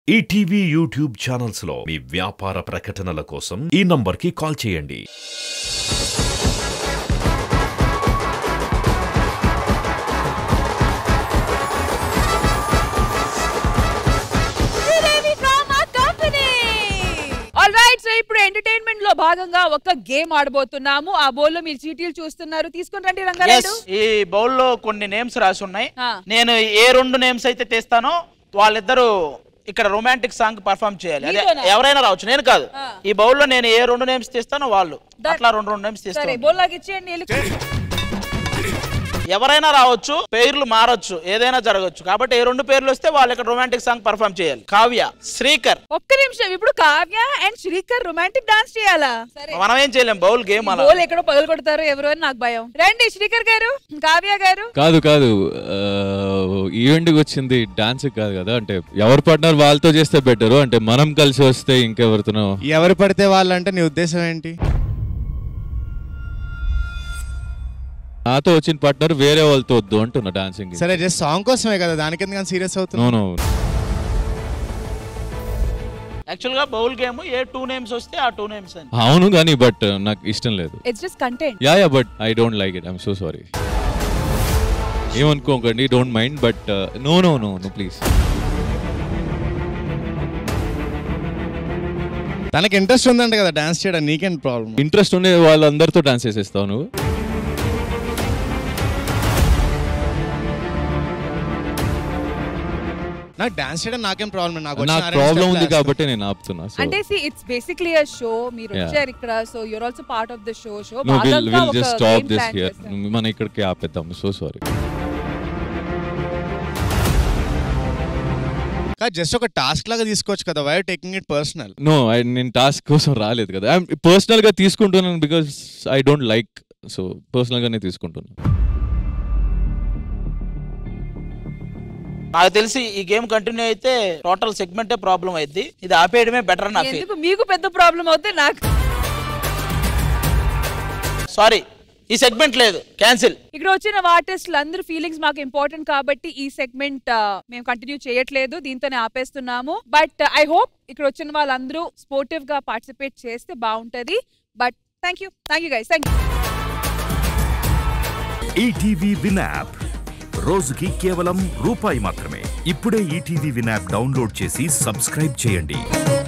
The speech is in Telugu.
ఈటీవీ యూట్యూబ్ ఛానల్స్ లో మీ వ్యాపార ప్రకటనల కోసం ఈ నంబర్కి కాల్ చేయండి Sridevi drama company all right so ఇప్పుడు ఎంటర్టైన్మెంట్ లో భాగంగా ఒక గేమ్ ఆడబోతున్నాము ఆ బోల్ లో మీరు చీటీలు చూస్తున్నారు తీసుకుని రండి ఎస్ రంగారాయుడు ఈ బౌల్ లో కొన్ని నేమ్స్ రాసి ఉన్నాయి ఆ. నేను ఏ రెండు నేమ్స్ అయితే తెస్తానో వాళ్ళిద్దరు ఇక్కడ రొమాంటిక్ సాంగ్ పర్ఫామ్ చేయాలి అదే మీతోనా? ఎవరైనా రావచ్చు నేను కాదు ఆ. ఈ బౌల్ లో నేను ఏ రెండు నేమ్స్ తెస్తానో వాళ్ళు ద- అట్లా రెండు రెండు నేమ్స్ సరే తెస్తాను బోల్ లాగా ఇచ్చేయండి వెళ్ళి. ఎవరైనా రావచ్చు పేర్లు మారొచ్చు ఏదైనా జరగచ్చు కాబట్టి ఏ రెండు పేర్లు వస్తే వాళ్ళు ఇక్కడ రొమాంటిక్ సాంగ్ పర్ఫామ్ చేయాలి కావ్య శ్రీకర్ ఒక్క నిమిషం ఇప్పుడు Kavya and Srikar romantic dance చేయాలా సరే మనం ఏం చేయలేం బౌల్ గేమ్ అలా బోల్ ఎక్కడో పగలు కొడతారు ఎవరు అని నాకు భయం రండి శ్రీకర్ గారు కావ్య గారు కాదు కాదు ఈవెంట్కి వచ్చింది డాన్స్ కాదు కదా అంటే ఎవరు పార్ట్నర్ వాళ్ళతో చేస్తే బెటర్ అంటే మనం కలిసి వస్తే ఇంకెవరితోనో ఎవరు పడితే వాళ్ళంటే నీ ఉద్దేశం ఏంటి నాతో వచ్చిన పార్ట్నర్ వేరే వాళ్ళతో వద్దు అంటున్నా డాన్సింగ్ సరే జస్ట్ సాంగ్ కోసమే కదా దానికి ఎందుకు సీరియస్ నో అవుతుంది నో యాక్చువల్ గా బౌల్ గేమ్ ఏ టూ నేమ్స్ వస్తే ఆ టూ నేమ్స్ అని అవును కానీ బట్ నాకు ఇష్టం లేదు it's just content yeah yeah but I don't like it I'm so sorry ఏమనుకోకండి don't mind but no no no no please తనకి ఇంట్రెస్ట్ ఉందంట కదా డాన్స్ చేయడం నీకేం ప్రాబ్లం ఇంట్రెస్ట్ ఉండే వాళ్ళందరితో డాన్స్ చేసేస్తావు నువ్వు నాకు డాన్స్ చేయడం నాకేం ప్రాబ్లం నాకు నాకు ప్రాబ్లం ఉంది కాబట్టి నేను ఆపుతున్నా సో అంటే see it's basically a show మీరు Yeah. వచ్చారు ఇక్కడ so your also part of the show show no will will just stop this here మనం ఇక్కడికి ఆపేద్దాం సో సారీ జస్ట్ ఒక టాస్క్ లాగా తీసుకోవచ్చు కదా why taking it personal no I నేను టాస్క్ కోసం రాలేదు కదా పర్సనల్ గా తీసుకుంటున్నాను because I don't like so personal గానే తీసుకుంటున్నాను నాకు తెలిసి ఈ గేమ్ కంటిన్యూ అయితే టోటల్ సెగ్మెంటే ప్రాబ్లం అయింది ఇది ఆపేయడమే బెటర్ నా ఫీల్ ఎందుకు మీకు పెద్ద ప్రాబ్లం అవుతే నాకు సారీ ఈ సెగ్మెంట్ లేదు క్యాన్సిల్ ఇక్కడ వచ్చిన ఆర్టిస్టులు అందరూ ఫీలింగ్స్ మాకు ఇంపార్టెంట్ కాబట్టి ఈ సెగ్మెంట్ మేము కంటిన్యూ చేయట్లేదు దీంతోనే ఆపేస్తున్నాము బట్ ఐ హోప్ ఇక్కడ వచ్చిన వాళ్ళందరూ స్పోర్టివ్ గా పార్టిసిపేట్ చేస్తే బాగుంటది but thank you thank you guys thank you ETV Win app రోజుకి కేవలం రూపాయి మాత్రమే ఇప్పుడే ఈటీవీ విన్ యాప్ డౌన్లోడ్ చేసి సబ్స్క్రైబ్ చేయండి